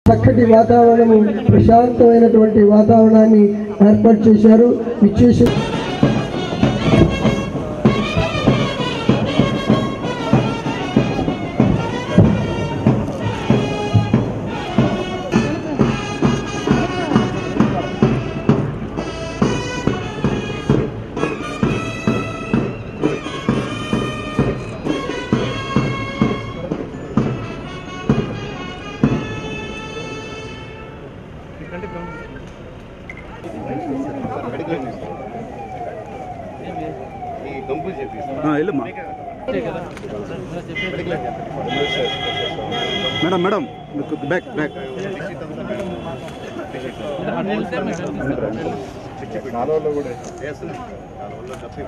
చక్కటి వాతావరణము ప్రశాంతమైనటువంటి వాతావరణాన్ని ఏర్పాటు చేశారు విచ్చేసి ఈ గంపు చెప్పిస్తాను వెళ్ళమ్మా మేడం మేడం బ్యాక్ బ్యాక్ కాలువలో కూడా వేస్తున్నాం కాలువలో తప్పి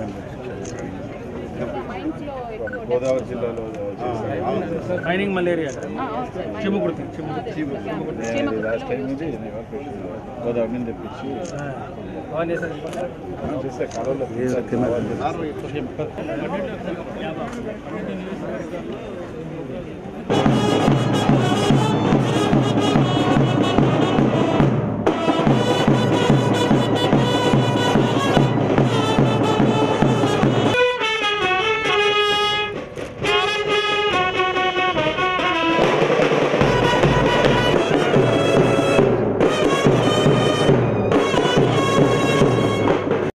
గోదావరి జిల్లాలో చేశారు. మైనింగ్ మలేరియా చిమ్ముకుర్తి నేను లాస్ట్ టైం నుంచి ఎవాక్యుయేషన్ గోదావరి నుంచి తెప్పించి అవన్నీ చేశారు మనం చేస్తే కాలువలో కింద నారు ఎక్కువ